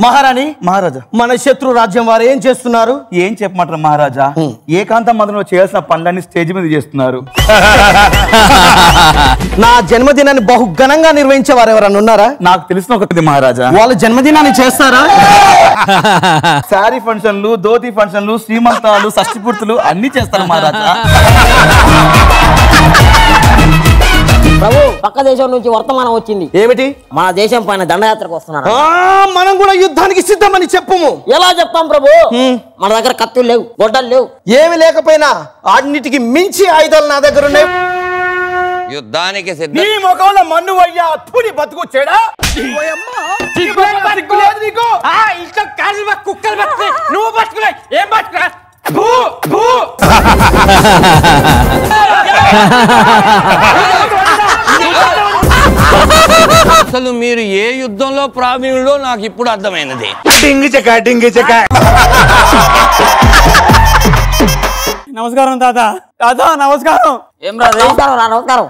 మహారాణి మహారాజా మన శత్రు రాజ్యం వారు ఏం చేస్తున్నారు ఏం చెప్పమంటారు మహారాజా ఏకాంత మదంలో చేయాల్సిన పనులన్నీ స్టేజ్ మీద చేస్తున్నారు నా జన్మదినాన్ని బహు ఘనంగా నిర్వహించే వారు ఎవరన్నా ఉన్నారా నాకు తెలిసిన ఒకటి మహారాజా వాళ్ళ జన్మదినాన్ని చేస్తారా శారీ ఫంక్షన్లు ధోతి ఫంక్షన్లు శ్రీమంతాలు షష్టి పూర్తులు అన్ని చేస్తారు మహారాజా ప్రభు పక్క దేశం నుంచి వర్తమానం వచ్చింది ఏమిటి మన దేశం పైన దండయాత్రకు వస్తున్నారు ఆ, మనం కూడా యుద్ధానికి సిద్ధమని చెప్పుము ఎలా చెప్తాం ప్రభు మన దగ్గర కత్తులు లేవు గొడ్డలు లేవు ఏమి లేకపోయినా అన్నిటికి మించి ఆయుధాలు నా దగ్గర ఉన్నాయి యుద్ధానికి సిద్ధం నీ ముఖంలో మన్ను అయ్యా తుని బతుకు చెడా నువ్వు పట్టుకున్నా ఏం పట్టుకున్నా భూ భూ అసలు మీరు ఏ యుద్ధంలో ప్రావీణ్యులో నాకు ఇప్పుడు అర్థమైనది నమస్కారం తాత తాత నమస్కారం ఏం రా నమస్కారం రా నమస్కారం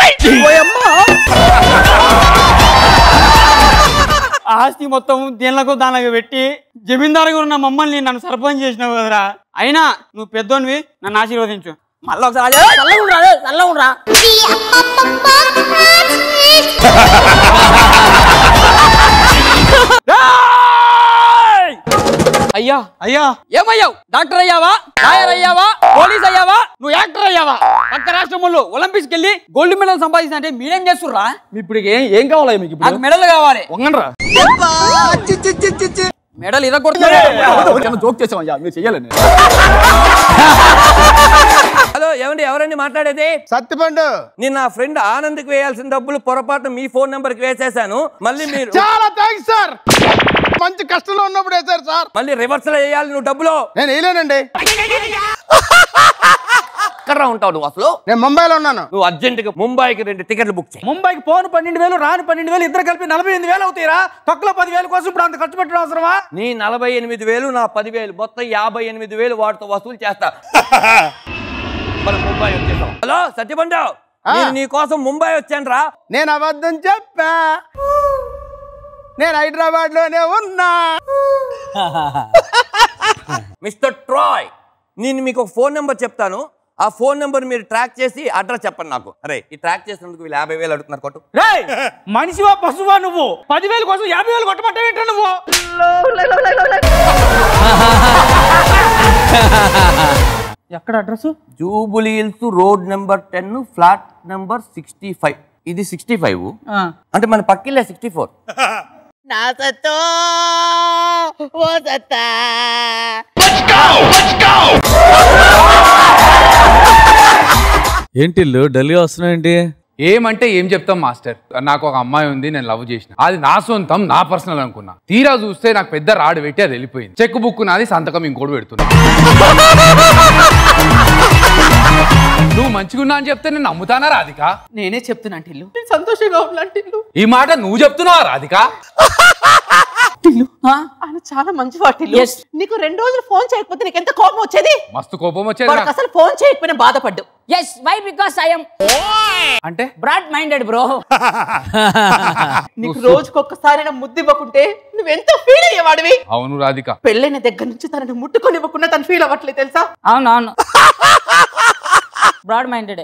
ఆస్తి మొత్తం దీనిలకు దానికి పెట్టి జమీందారుగా ఉన్న మమ్మల్ని నన్ను సర్పంచ్ చేసినావు కదరా అయినా నువ్వు పెద్దోనివి నన్ను ఆశీర్వదించు మళ్ళీ ఒకసారి అదే చల్లగా ఉండరా అదే చల్లగా ఉండరా అయ్యా అయ్యా ఏమయ్యావు డాక్టర్ అయ్యావా లాయర్ అయ్యావా పోలీస్ అయ్యావా నువ్వు యాక్టర్ అయ్యావా పక్క రాష్ట్రంలో ఒలింపిక్స్ కెళ్ళి గోల్డ్ మెడల్ సంపాదించిన అంటే మీరేం చేస్తుర్రా ఇప్పుడు ఏం ఏం కావాలి మీకు నాకు మెడల్ కావాలి వంగండ్రా మెడల్ ఇరగొడుతున్నారు జోక్ చేసామయ్యా మీరు చెయ్యాలని హలో ఏమండి ఎవరండి మాట్లాడేది సత్తిపండు నేను నా ఫ్రెండ్ ఆనంద్కి వేయాల్సిన డబ్బులు పొరపాటు మీ ఫోన్ నెంబర్ కి వేసేసాను మళ్ళీ మీరు చాలా థ్యాంక్స్ సార్ మంచి కష్టంలో ఉన్నప్పుడు వేశారు సార్ మళ్ళీ రివర్సల్ వేయాలి నువ్వు డబ్బులు నేను వేయలేనండి ఎక్కడ ఉంటావు నువ్వు అసలు నేను ముంబైలో ఉన్నాను నువ్వు అర్జెంట్ గా ముంబైకి రెండు టికెట్లు బుక్ చేయి ముంబైకి పోను పన్నెండు వేలు రాను పన్నెండు వేలు ఇద్దరు కలిపి నలభై ఎనిమిది వేలు అవుతాయిరా తొక్కలో పది వేల కోసం ఇప్పుడు అంత ఖర్చు పెట్టడం అవసరమా నీ నలభై ఎనిమిది వేలు నా పదివేలు మొత్తం యాభై ఎనిమిది వేలు వాటితో వసూలు చేస్తా మనం ముంబై వచ్చేసాం హలో సత్యబండు నేను నీ కోసం ముంబై వచ్చాను రా నేను అబద్ధం చెప్పా నేను హైదరాబాద్ లోనే ఉన్నా మిస్టర్ ట్రాయ్ నేను మీకు ఒక ఫోన్ నెంబర్ చెప్తాను ఆ ఫోన్ నెంబర్ మీరు ట్రాక్ చేసి అడ్రస్ చెప్పండి నాకు అరే ఈ ట్రాక్ చేసినందుకు వీళ్ళు యాభై వేలు అడుగుతున్నారు కొట్టు రేయ్ మనిషివా పశువా నువ్వు పదివేల కోసం యాభై వేలు కొట్టమంటావేంటా నువ్వు ఎక్కడ address Jubilee Hills road number ten flat number sixty five ఇది సిక్స్టీ ఫైవ్ అంటే మన పక్కిల్లే సిక్స్టీ ఫోర్ ఏంటి ఇల్లు డల్గా వస్తున్నాయండి ఏమంటే ఏం చెప్తాం మాస్టర్ నాకు ఒక అమ్మాయి ఉంది నేను లవ్ చేసిన అది నా సొంతం నా పర్సనల్ అనుకున్నా తీరా చూస్తే నాకు పెద్ద రాడు పెట్టి అది వెళ్ళిపోయింది చెక్ బుక్ నాది సంతకం ఇంకోటి పెడుతున్నా నువ్వు మంచిగున్నా అని చెప్తే నేను నమ్ముతానా రాధిక నేనే చెప్తున్నా టిల్లు నేను సంతోషంగా ఉన్నా టిల్లు ఈ మాట నువ్వు చెప్తున్నావా రాధిక ఆయన చాలా మంచి వాటిల్లు నీకు రెండు రోజులు ఫోన్ చేయకపోతే నీకు ఎంత కోపం వచ్చేది మస్తు కోపం వచ్చేది వాడికి నాకు. అసలు ఫోన్ చేయకపోయినా బాధపడ్డు ఎస్ వై బికాస్ ఐఎమ్ అంటే బ్రాడ్ మైండెడ్ బ్రో నీకు రోజుకొకసారి ముద్దు ఇవ్వకుంటే నువ్వెంత ఫీల్ అయ్యేవాడివి అవును రాధిక పెళ్ళైన దగ్గర నుంచి తనని ముట్టుకొని ఇవ్వకుండా తను ఫీల్ అవ్వట్లేదు తెలుసా అవును అవును బ్రాడ్ మైండెడ్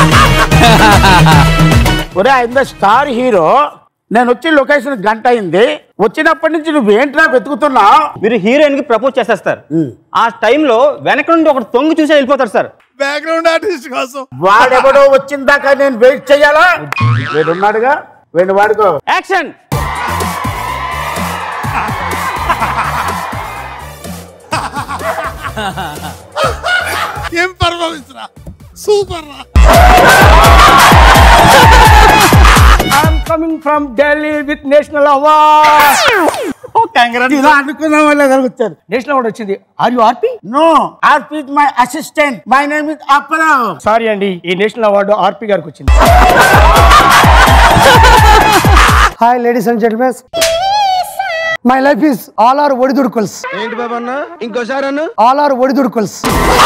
ఒరే ఆయన స్టార్ హీరో నేను వచ్చి లొకేషన్ గంట అయింది వచ్చినప్పటి నుంచి నువ్వేంట్రా వెతుకుతున్నావు మీరు హీరోయిన్ కి ప్రపోజ్ చేసేస్తారు ఆ టైంలో వెనక నుండి ఒకటి తొంగి చూసి వెళ్ళిపోతారు సార్ బ్యాక్గ్రౌండ్ ఆర్టిస్ట్ కోసం వాడెవడో వచ్చిన దాకా నేను వెయిట్ చేయాలా వీడున్నాడుగా వీడు వాడుకో యాక్షన్ ఏం పర్ఫార్మెన్స్ రా సూపర్ రా I'm coming from Delhi with national award ఇలా అనుకున్న వాళ్ళే వచ్చారు నేషనల్ అవార్డ్ వచ్చింది are you RP no RP my assistant my name is Apparao sorry అండి ఈ నేషనల్ అవార్డు ఆర్పి గారికి వచ్చింది hi ladies and gentlemens my life is all are ఒడిదుడుకుల్స్ ఏంటి బాబా అన్న ఇంకోసారి అన్న ఆల్ ఆర్ ఒడిదుడుకుల్స్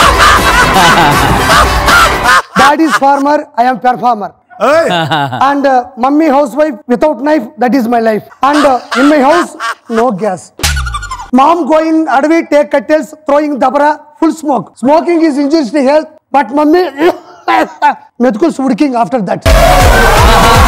dad is farmer I'm performer and mummy housewife without knife that is my life and in my house no gas Mom going Adavi, take cattles, throwing dabra, full smoke. Smoking is injurious to health, but mummy, మెతుకులు ఉడికింగ్ after that